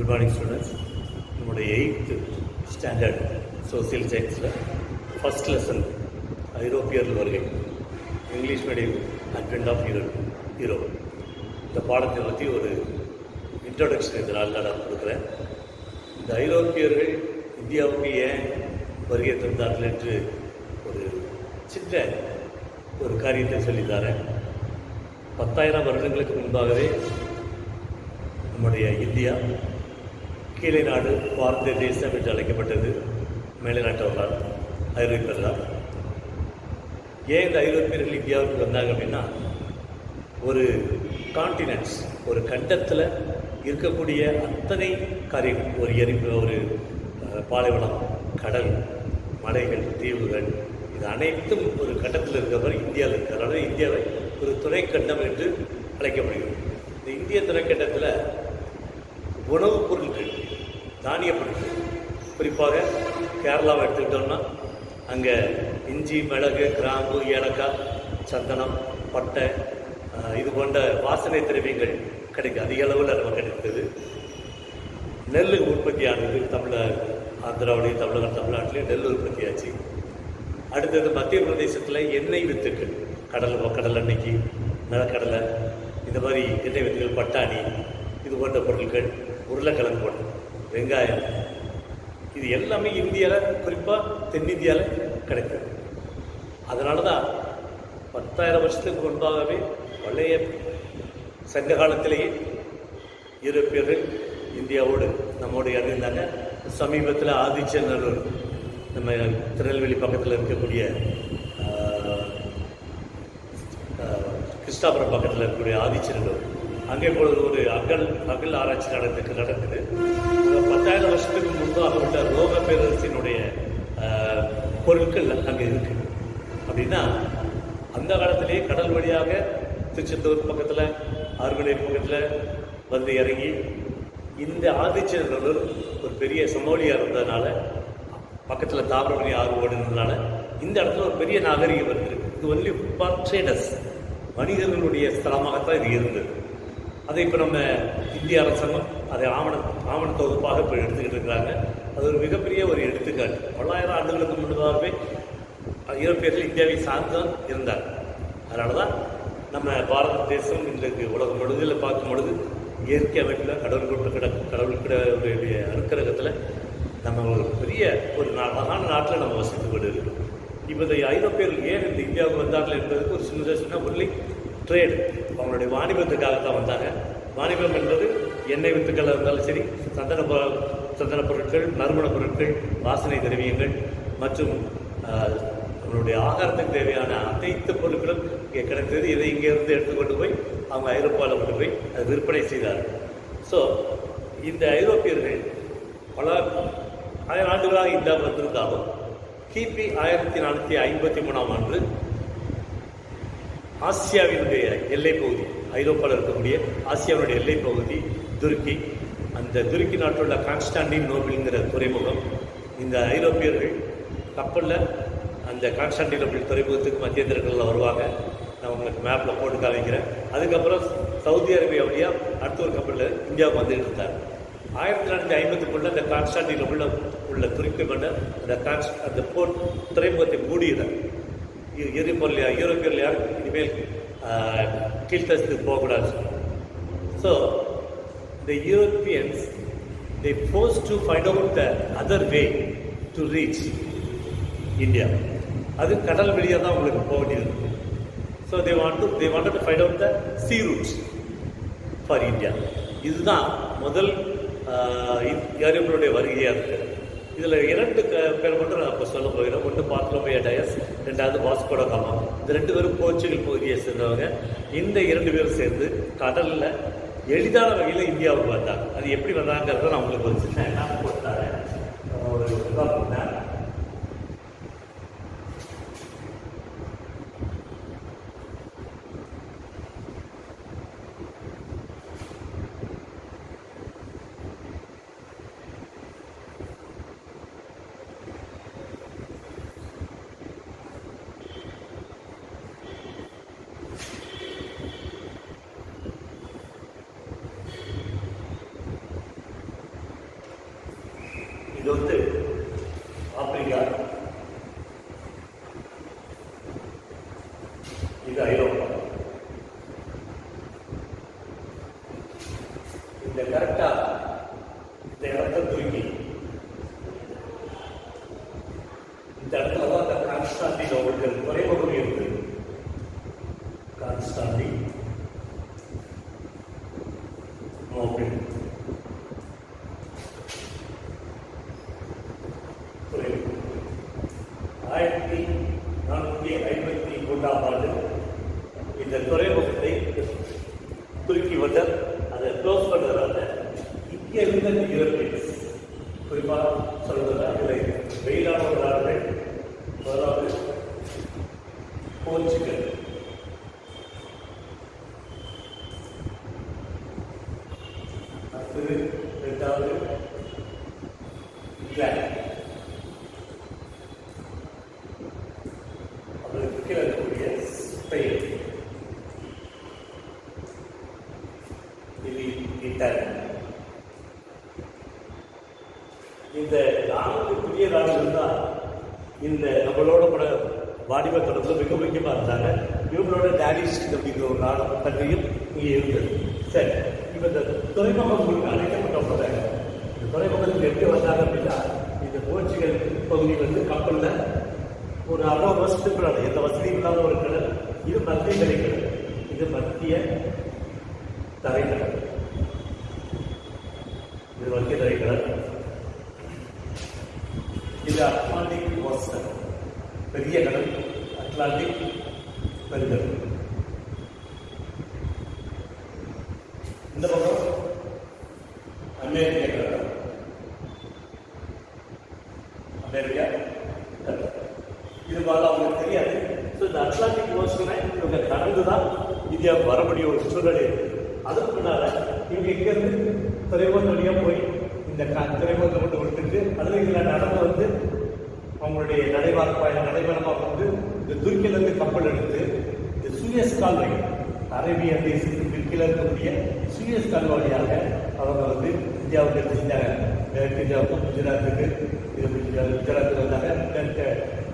Good morning students நம்முடைய eighth standard social சயின்ஸில் first lesson ஐரோப்பியர்கள் வருகை English medium advent of Europe Europe இந்த பாடத்தை பற்றி ஒரு இன்ட்ரோடக்ஷன் இந்த நாளில் நான் கொடுக்குறேன் இந்த ஐரோப்பியர்கள் இந்தியாவுக்கு ஏன் வருகை தந்தார்கள் என்று ஒரு சின்ன ஒரு காரியத்தை சொல்லித்தரேன் பத்தாயிரம் வருடங்களுக்கு முன்பாகவே நம்முடைய இந்தியா கீழே நாடு பாரத தேசம் என்று அழைக்கப்பட்டது மேலை நாட்டவர்களால் ஐரோப்பியர்களால் ஏன் இந்த ஐரோப்பியர்கள் இந்தியாவுக்கு வந்தாங்க அப்படின்னா ஒரு காண்டினென்ட்ஸ் ஒரு கண்டத்தில் இருக்கக்கூடிய அத்தனை காரியங்கள் ஒரு எரி ஒரு அஹ், பாலைவனம் கடல் மலைகள் தீவுகள் இது அனைத்தும் ஒரு கண்டத்தில் இருக்கிறவர் இந்தியாவில் இருக்கிறார் இந்தியாவை ஒரு துணைக்கண்டம் என்று அழைக்கப்படுகிறது இந்த இந்திய துணைக்கண்டத்தில் உணவுப் பொருட்கள் தானிய பொருட்கள் குறிப்பாக கேரளாவை எடுத்துக்கிட்டோம்னா அங்கே இஞ்சி மிளகு கிராம்பு ஏலக்காய் சந்தனம் பட்டை ஆஹ், இது போன்ற வாசனை திரவியங்கள் கிடைக்கும் அதிக அளவில் நம்ம கிடைத்தது நெல் உற்பத்தியானது தமிழ ஆந்திராவிலையும் தமிழகம் தமிழ்நாட்டிலையும் நெல் உற்பத்தியாச்சு அடுத்தது மத்திய பிரதேசத்தில் எண்ணெய் வித்துக்கள் கடல் கடல் எண்ணெய்க்கு நிலக்கடலை இந்த மாதிரி எண்ணெய் வித்துக்கள் பட்டாணி இது போன்ற பொருட்கள் உருளைக்கிழங்கு போட்டு வெங்காயம் இது எல்லாமே இந்தியாவில் குறிப்பாக தென்னிந்தியாவில் கிடைத்தது அதனால தான் பத்தாயிரம் வருஷத்துக்கு முன்பாகவே பழைய சங்க காலத்திலேயே யூரோப்பியர்கள் இந்தியாவோடு நம்மோடு இணைந்தாங்க சமீபத்தில் ஆதிச்சநல்லூர் நம்ம திருநெல்வேலி பக்கத்தில் இருக்கக்கூடிய ஆஹ், ஆஹ், கிருஷ்ணாபுரம் பக்கத்தில் இருக்கக்கூடிய ஆதிச்சநல்லூர் அங்கே இப்பொழுது ஒரு அகல் அகல் ஆராய்ச்சி நடந்துக்கு நடக்குது அங்க பத்தாயிரம் வருஷத்துக்கு முன்பாக உள்ள ரோம பேரரசினுடைய ஆஹ், பொருட்கள் அங்கே இருக்கு அப்படின்னா அந்த காலத்திலேயே கடல் வழியாக திருச்செந்தூர் பக்கத்தில் ஆறுமலையூர் பக்கத்தில் வந்து இறங்கி இந்த ஆதிச்சநல்லூர் ஒரு பெரிய சமோலியாக இருந்ததுனால பக்கத்தில் தாமிரபரணி ஆறு ஓடுனதுனால இந்த இடத்துல ஒரு பெரிய நாகரிகம் இருக்குது இது ஒன்லி ஃபார் ட்ரேடர்ஸ் வணிகர்களுடைய ஸ்தலமாகத்தான் இது இருந்தது அதை இப்போ நம்ம இந்திய அரசாங்கம் அதை ஆவண ஆவண தொகுப்பாக இப்போ எடுத்துக்கிட்டு இருக்கிறாங்க அது ஒரு மிகப்பெரிய ஒரு எடுத்துக்காட்டு பல்லாயிரம் ஆண்டுகளுக்கு முன்னதாகவே யூரோப்பியர்கள் இந்தியாவை சார்ந்து தான் இருந்தார் அதனால தான் நம்ம பாரத தேசம் இன்றைக்கு உலகம் முழுதில் பார்க்கும் பொழுது இயற்கை அமைப்பில் கடவுள் கொண்டு கிட கடவுளுடைய அனுக்கிரகத்தில் நம்ம ஒரு பெரிய ஒரு நா- அழகான நாட்டில் நம்ம வசித்து கொண்டு இருக்கிறோம் இப்போ இந்த ஐரோப்பியர்கள் ஏன் இந்த இந்தியாவுக்கு வந்தார்கள் என்பதற்கு ஒரு சின்னதாக சொன்னால் ஒன்லி ட்ரேடு அவங்களுடைய வாணிபத்துக்காக தான் வந்தாங்க வாணிபம் என்பது எண்ணெய் வித்துக்களாக இருந்தாலும் சரி சந்தன பொ- சந்தன பொருட்கள் நறுமண பொருட்கள் வாசனை திரவியங்கள் மற்றும் ஆஹ், நம்மளுடைய ஆகாரத்துக்கு தேவையான அனைத்து பொருட்களும் இங்கே கிடைத்தது இதை இங்கே இருந்து எடுத்துக்கொண்டு போய் அவங்க ஐரோப்பாவில் கொண்டு போய் அதை விற்பனை செய்தார்கள் ஸோ இந்த ஐரோப்பியர்கள் பல ஆயிரம் ஆண்டுகளாக இந்தியாவுக்கு வந்திருந்தாலும் கிபி ஆயிரத்தி நானூற்றி ஐம்பத்தி மூணாம் ஆண்டு ஆசியாவினுடைய எல்லைப் பகுதி ஐரோப்பாவில் இருக்கக்கூடிய ஆசியாவினுடைய எல்லைப் பகுதி துருக்கி அந்த துருக்கி நாட்டில் உள்ள கான்ஸ்டாண்டின் நோபிள்ங்கிற துறைமுகம் இந்த ஐரோப்பியர்கள் கப்பலில் அந்த கான்ஸ்டாண்டினோபிள் துறைமுகத்துக்கு மத்திய திறக்கலில் வருவாங்க நான் உங்களுக்கு மேப்பில் போட்டு காமிக்கிறேன் அதுக்கப்புறம் சவுதி அரேபியா வழியாக அடுத்த ஒரு கப்பலில் இந்தியாவுக்கு வந்துட்டு இருந்தார் ஆயிரத்தி நானூற்றி ஐம்பத்துக்குள்ள அந்த கான்ஸ்டாண்டினோபிள் உள்ள துருக்கி மன்னர் அந்த கான்ஸ் அந்த போர் துறைமுகத்தை மூடினார் எரிபொருள் யூரோப்பியர்கள் யாரும் இனிமேல் கீழ்த்தரத்துக்கு போகக்கூடாது so the Europeans they force to find out the other way to reach India அது கடல் வழியாக தான் உங்களுக்கு போக வேண்டியது so they want to they want to find out the sea routes for India இதுதான் முதல் யூரோப்பியனுடைய வருகையாக இருக்குது இதில் இரண்டு க- பேர் மட்டும் நான் இப்போ சொல்ல போகிறேன் ஒன்று பார்க்கலோபியா டயஸ் ரெண்டாவது வாஸ்கோட காமா இந்த ரெண்டு பேரும் போர்ச்சுகல் பகுதியை சேர்ந்தவங்க இந்த இரண்டு பேரும் சேர்ந்து கடலில் எளிதான வகையில் இந்தியாவுக்கு வந்தாங்க அது எப்படி வந்தாங்கிறத நான் உங்களுக்கு ஒரு சின்ன map போட்டு தரேன். ஒரு rough map. இது வந்து ஆப்பிரிக்கா இது ஐரோப்பா இந்த கரெக்டா இந்த இடத்த துருக்கி இந்த இடத்துல தான் அந்த கான்ஸ்டாண்டின் அவருக்கு துறைமுகம் இருக்கு கான்ஸ்டாண்டி மோபில் துறைமுகம் ஆயிரத்தி நானூற்றி ஐம்பத்தி மூன்றாம் ஆண்டு இந்த துறைமுகத்தை துருக்கி வந்தர் அதை க்ளோஸ் பண்ணுறதால இங்கே இருந்த யூரோப்பியன்ஸ் குறிப்பாக சொல்வதா இல்லை வெயிலான ஒரு நாடுகள் அதாவது போர்ச்சுகல் அடுத்தது ரெண்டாவது இங்கிலாந்து அதற்கு கீழே இருக்கக்கூடிய ஸ்பெயின் இது இட்டாலி இந்த நான்கு புதிய நாடுகள் தான் இந்த நம்மளோட கூட வாணிப தொடர்பு மிக முக்கியமாக இருந்தாங்க இவங்களோட டேனிஷ் அப்படிங்கிற ஒரு நாடு கண்ட்ரியும் இங்கே இருந்தது சரி இப்போ இந்த துறைமுகம் அழைக்கப்பட்ட போது இந்த துறைமுகத்துக்கு எப்படி வந்தாங்க அப்படின்னா இந்த போர்ச்சுகல் பகுதி வந்து கப்பலில் ஒரு அறுபது வருஷத்துக்கு முன்னாடி எந்த வசதியும் இல்லாத ஒரு கடல் இது மத்திய தரைக்கடல் இது மத்திய தரைக்கடல் இது மத்திய தரைக்கடல் இது அட்லாண்டிக் ஓசன் பெரிய கடல் அட்லாண்டிக் பெருங்கடல் இந்த பக்கம் அமெரிக்க கடல் அமெரிக்கா கடல் இது மாதிரி அவங்களுக்கு தெரியாது ஸோ இந்த அட்லாண்டிக் ஓஷனை இவங்க கடந்து தான் இந்தியாவுக்கு வரக்கூடிய ஒரு சூழ்நிலை இருக்கு. அதுக்கு முன்னால இவங்க இங்கேருந்து துறைமுகம் வழியாக போய் இந்த க துறைமுகத்தை கொண்டு விட்டுட்டு அல்லது இதில் நடந்து வந்து அவங்களுடைய நடைபார்ப்பா நடைபெறமாக வந்து இந்த துருக்கியிலேருந்து கப்பல் எடுத்து இந்த சூயஸ் கால்வாய் அரேபிய தேசத்துக்கு கீழே இருக்கக்கூடிய சூயஸ் கால்வாய் வழியாக அவங்க வந்து இந்தியாவுக்கு எடுத்து செஞ்சாங்க மேற்கு இந்தியாவுக்கு குஜராத்துக்கு இது குஜராத் குஜராத்துக்கு வந்தாங்க தெற்கு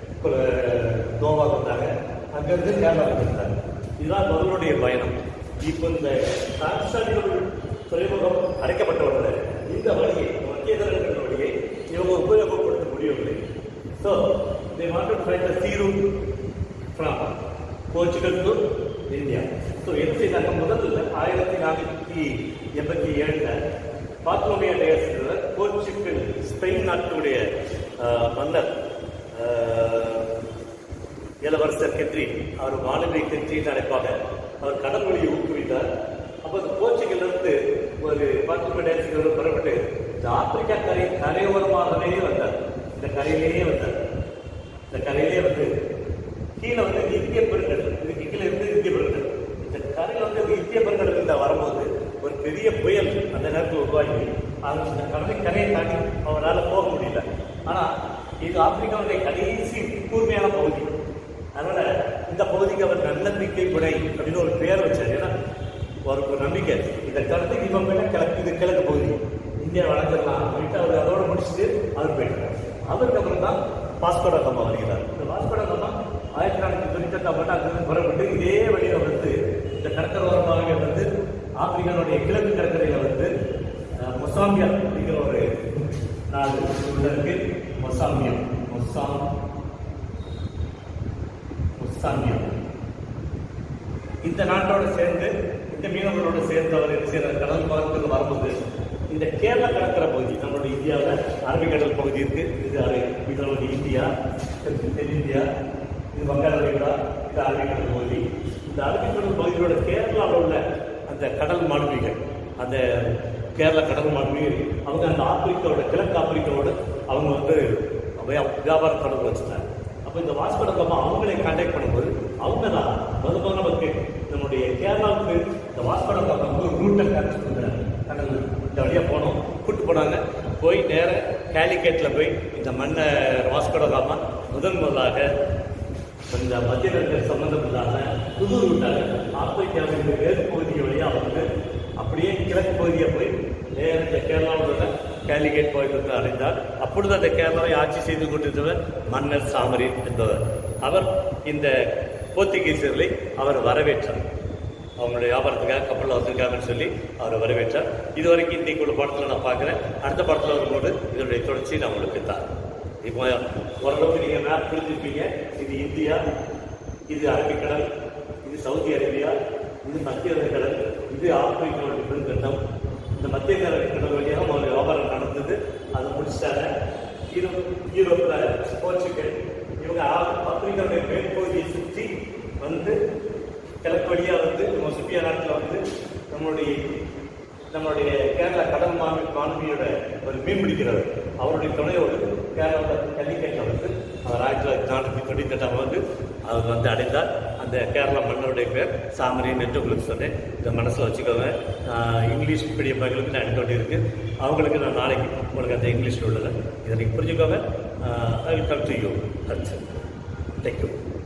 கோவா வந்தாங்க அங்கேருந்து கேரளாவுக்கு வந்தாங்க இதுதான் முதலுடைய பயணம் இப்போ இந்த கான்ஸ்டாண்டினோல் துறைமுகம் அடைக்கப்பட்ட உடனே இந்த வழியை மத்திய தரங்கள் வழியை இவங்க உபயோகப்படுத்த முடியவில்லை so they want to find the sea route from Portugal to India so என்ன செய்தாங்க முதல்ல ஆயிரத்தி நானூற்றி எண்பத்தி ஏழில் பாத்ரோமியா டேஸ்ல போர்ச்சுகல் ஸ்பெயின் நாட்டுடைய ஆஹ், மன்னர் ஆஹ், இளவரசர் கெட்ரி அவர் மாணவி கெட்ரின்னு அழைப்பாங்க அவர் கடல் வழியை ஊக்குவித்தார் அப்போ இந்த போர்ச்சுகல்ல இருந்து ஒரு பத்து மணி நேரத்துக்கு புறப்பட்டு இந்த ஆப்பிரிக்கா கரை கரையோரமாகவே வந்தார் இந்த கரையிலேயே வந்தார் இந்த கரையிலே வந்து கீழே வந்து இந்திய பெருங்கடல் இதுக்கு கீழே இருந்து இந்திய பெருங்கடல் இந்த கரையில் வந்து இந்த இந்திய பெருங்கடல் இந்த வரும்போது ஒரு பெரிய புயல் அந்த நேரத்தில் உருவாகி அது இந்த கடலை கரையை தாண்டி அவரால் போக முடியல ஆனால் இது ஆப்பிரிக்காவுடைய கடைசி கூர்மையான பகுதி அதனால இந்த பகுதிக்கு அவர் நன்னம்பிக்கை விடை அப்படின்னு ஒரு பேர் வச்சார் ஏன்னா அவருக்கு ஒரு நம்பிக்கை இந்த கருத்து இவன் மேல கிழக்கு இது கிழக்கு பகுதி இந்தியா வளர்ந்துடலாம் அப்படின்ட்டு அவர் அதோட முடிச்சுட்டு அவர் போயிட்டார் அவருக்கு அப்புறம் தான் பாஸ்கோட கம்மா வருகிறார் இந்த பாஸ்கோட கம்மா ஆயிரத்தி நானூற்றி தொண்ணூத்தி எட்டாம் ஆண்டு அங்கிருந்து புறப்பட்டு இதே வழியில வந்து இந்த கடற்கரோரமாக வந்து ஆப்பிரிக்காவுடைய கிழக்கு கடற்கரையில வந்து அஹ், மொசாம்பியா அப்படிங்கிற ஒரு நாடு உள்ள இருக்கு மொசாம்பியம் மொசாம் முஸ்தாங்கியம் இந்த நாட்டோட சேர்ந்து இந்த மீனவர்களோட சேர்ந்து அவர் என்ன செய்யறார் கடல் மார்க்கத்தில் வரும்போது இந்த கேரள கடற்கரை பகுதி நம்மளுடைய இந்தியாவில் அரபிக்கடல் பகுதி இருக்கு இது அரை இதனுடைய இந்தியா தெற்கு தென்னிந்தியா இது வங்காள விரிகுடா இது அரபிக்கடல் பகுதி இந்த அரபிக்கடல் பகுதியோட கேரளாவில் உள்ள அந்த கடல் மாலுமிகள் அந்த கேரள கடல் மாலுமிகள் அவங்க அந்த ஆப்பிரிக்காவோட கிழக்கு ஆப்பிரிக்காவோட அவங்க வந்து வியா- வியாபார தொடர்பு வச்சுருந்தாங்க அப்போ இந்த வாஸ்கோடகமா அவங்களே கான்டாக்ட் பண்ணும்போது அவங்க தான் முத முதல்ல நமக்கு நம்முடைய கேரளாவுக்கு இந்த வாஸ்கோடகமா ஒரு ரூட்டை காமிச்சு கொடுக்குறாங்க கடல் இந்த வழியாக போனோம் கூட்டு போனாங்க போய் நேர கேலிக்கேட்டில் போய் இந்த மண்ணை வாஸ்கோடகாமா முதன் முதலாக இந்த மத்திய கிழக்கு சம்பந்தம் இல்லாம புது ரூட்டாக ஆப்பிரிக்காவின் மேற்கு பகுதி வழியாக வந்து அப்படியே கிழக்கு பகுதியை போய் நேர இந்த கேரளாவில் உள்ள கேலிகேட் போய் அறிந்தார் அப்பொழுது அந்த கேரளாவை ஆட்சி செய்து கொண்டிருந்தவர் மன்னர் சாமரின் என்பவர் அவர் இந்த போர்த்துகீசியர்களை அவர் வரவேற்றார் அவங்களுடைய வியாபாரத்துக்காக கப்பலில் வந்திருக்காங்கன்னு சொல்லி அவரை வரவேற்றார் இது வரைக்கும் இன்னைக்கு உள்ள படத்தில் நான் பார்க்குறேன் அடுத்த படத்தில் வரும்போது இதனுடைய தொடர்ச்சி நான் உங்களுக்கு தரேன் இப்போ ஓரளவுக்கு நீங்கள் மேப் புரிஞ்சிருப்பீங்க இது இந்தியா இது அரபிக்கடல் இது சவுதி அரேபியா இது மத்திய கடல் இது ஆப்பிரிக்காவுடைய பெருங்கண்டம் இந்த மத்திய கடல் வழியாக அவங்களுடைய வியாபாரம் நடந்தது அதை முடிச்சிட்டாங்க யூரோப் யூரோப்பில் போர்ச்சுகல் இவங்க ஆ- ஆப்பிரிக்காவுடைய மேற்பகுதியை சுற்றி வந்து கிழக்கு வழியா வந்து நம்ம சுற்றிய நாட்டில் வந்து நம்மளுடைய நம்மளுடைய கேரளா கடல் மாமி மாணவியோட ஒரு மீன் பிடிக்கிறவர் அவருடைய துணையோடு கேரளாவில் கல்லிக்கட்டில் வந்து அவர் ஆயிரத்தி தொள்ளாயிரத்தி நானூற்றி தொண்ணூற்றி எட்டாம் வந்து அவர் வந்து அடைந்தார் அந்த கேரளா மன்னருடைய பேர் சாமரின் என்று உங்களுக்கு சொன்னேன் இதை மனசில் வச்சுக்கோங்க ஆஹ் இங்கிலீஷ் மீடியம் பையங்களுக்கு நான் எடுத்து இருக்கு அவங்களுக்கு நான் நாளைக்கு உங்களுக்கு அந்த இங்கிலீஷில் உள்ளதை இதை நீங்கள் புரிஞ்சுக்கோங்க I will come to you thank you